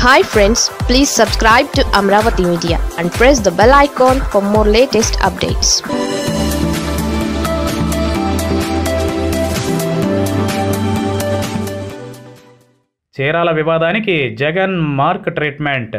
hi friends please subscribe to Amaravati media and press the bell icon for more latest updates Chirala వివాదానికి Jagan mark treatment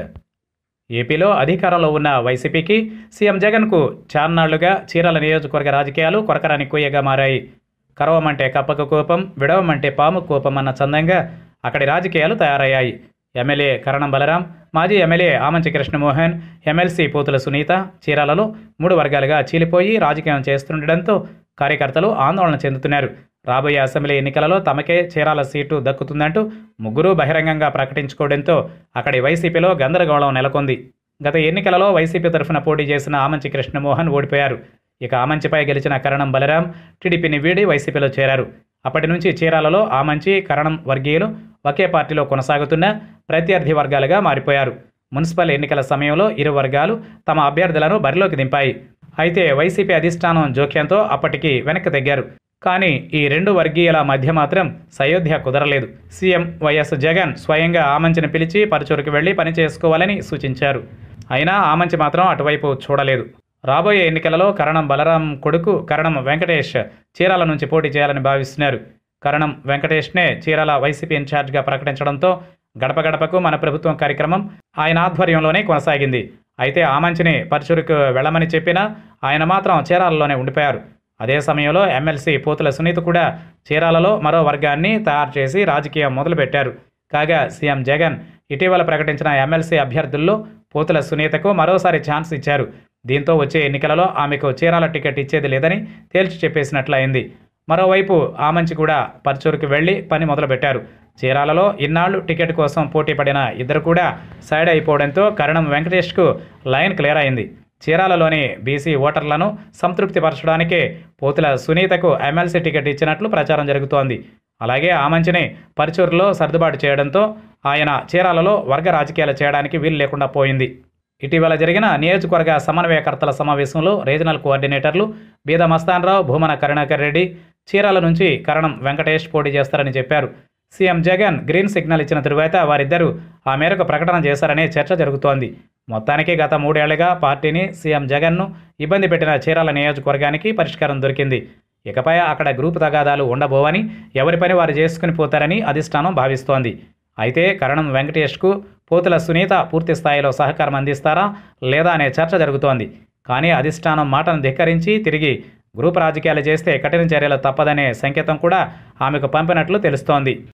ఏపీలో అధికారంలో ఉన్న వైసీపీకి CM జగన్కు చాన్నాళ్లుగా చీరాల నియోజకవర్గ రాజకీయాలు కొరకరాని కొయ్యగా మారాయి కరవమంటే కప్పకు కోపం విడవమంటే పాము కోపం అన్న చందంగా అక్కడి రాజకీయాలు తయారయ్యాయి ఎమ్మెల్యే కరణం బలరాం మాజీ ఎమ్మెల్యే ఆమంచి కృష్ణమోహన్ ఎమ్మెల్సీ పోతుల సునీత చీరాలలో మూడు వర్గాలుగా చీలిపోయి రాజకీయం చేస్తుండటంతో కార్యకర్తలు ఆందోళన చెందుతున్నారు రాబోయే అసెంబ్లీ ఎన్నికలలో తమకే చీరాల సీటు దక్కుతుందంటూ ముగ్గురు బహిరంగంగా ప్రకటించుకోవడంతో అక్కడి వైసీపీలో గందరగోళం నెలకొంది గత ఎన్నికలలో వైసీపీ తరఫున పోటీ చేసిన ఆమంచి కృష్ణమోహన్ ఓడిపోయారు ఇక ఆమంచిపై గెలిచిన కరణం బలరాం టీడీపీని వీడి వైసీపీలో చేరారు అప్పటి నుంచి చీరాలలో ఆమంచి కరణం వర్గీయులు ఒకే పార్టీలో కొనసాగుతున్న ప్రత్యర్థి వర్గాలుగా మారిపోయారు మున్సిపల్ ఎన్నికల సమయంలో ఇరు వర్గాలు తమ అభ్యర్థులను బరిలోకి దింపాయి అయితే వైసీపీ అధిష్టానం జోక్యంతో అప్పటికి వెనక్కి తగ్గారు కానీ ఈ రెండు వర్గీయుల మధ్య మాత్రం సయోధ్య కుదరలేదు సీఎం వైఎస్ జగన్ స్వయంగా ఆమంచిని పిలిచి పరచూరుకు వెళ్లి పని చేసుకోవాలని సూచించారు అయినా ఆమంచి మాత్రం అటువైపు చూడలేదు రాబోయే ఎన్నికలలో కరణం బలరాం కొడుకు కరణం వెంకటేష్ చీరాల నుంచి పోటీ చేయాలని భావిస్తున్నారు కరణం వెంకటేష్నే చీరాల వైసీపీ ఇన్ఛార్జ్గా ప్రకటించడంతో గడప గడపకు మన ప్రభుత్వం కార్యక్రమం ఆయన ఆధ్వర్యంలోనే కొనసాగింది అయితే ఆమంచిని పరచూరుకు వెళ్ళమని చెప్పినా ఆయన మాత్రం చీరాలలోనే ఉండిపోయారు అదే సమయంలో ఎమ్మెల్సీ పోతుల సునీత కూడా చీరాలలో మరో వర్గాన్ని తయారు చేసి రాజకీయం మొదలుపెట్టారు కాగా సీఎం జగన్ ఇటీవల ప్రకటించిన ఎమ్మెల్సీ అభ్యర్థుల్లో పోతుల సునీతకు మరోసారి ఛాన్స్ ఇచ్చారు దీంతో వచ్చే ఎన్నికలలో ఆమెకు చీరాల టికెట్ ఇచ్చేది లేదని తేల్చి చెప్పేసినట్లయింది మరోవైపు ఆమంచి కూడా పర్చూరుకు వెళ్లి పని మొదలుపెట్టారు చీరాలలో ఇన్నాళ్లు టికెట్ కోసం పోటీ పడిన ఇద్దరు కూడా సైడ్ అయిపోవడంతో కరణం వెంకటేష్కు లైన్ క్లియర్ అయింది చీరాలలోని బీసీ ఓటర్లను సంతృప్తిపరచడానికే పోతుల సునీతకు ఎమ్మెల్సీ టికెట్ ఇచ్చినట్లు ప్రచారం జరుగుతోంది అలాగే ఆమంచిని పరుచూరులో సర్దుబాటు చేయడంతో ఆయన చీరాలలో వర్గ రాజకీయాలు చేయడానికి వీలు లేకుండా పోయింది ఇటీవల జరిగిన నియోజకవర్గ సమన్వయకర్తల సమావేశంలో రీజనల్ కోఆర్డినేటర్లు బీద మస్తాన్రావు భూమన కరుణాకర్ రెడ్డి చీరాల నుంచి కరణం వెంకటేష్ పోటీ చేస్తారని చెప్పారు సీఎం జగన్ గ్రీన్ సిగ్నల్ ఇచ్చిన తరువాత వారిద్దరూ ఆ మేరకు ప్రకటన చేశారనే చర్చ జరుగుతోంది మొత్తానికి గత మూడేళ్లుగా పార్టీని సీఎం జగన్ను ఇబ్బంది పెట్టిన చీరాల నియోజకవర్గానికి పరిష్కారం దొరికింది ఇకపై అక్కడ గ్రూపు తగాదాలు ఉండబోవని ఎవరి పని వారు చేసుకుని పోతారని అధిష్టానం భావిస్తోంది అయితే కరణం వెంకటేష్కు పోతుల సునీత పూర్తి స్థాయిలో సహకారం అందిస్తారా లేదా అనే చర్చ జరుగుతోంది కానీ అధిష్టానం మాటను ధిక్కరించి తిరిగి గ్రూప్ రాజకీయాలు చేస్తే కఠిన చర్యలు తప్పదనే సంకేతం కూడా ఆమెకు పంపినట్లు తెలుస్తోంది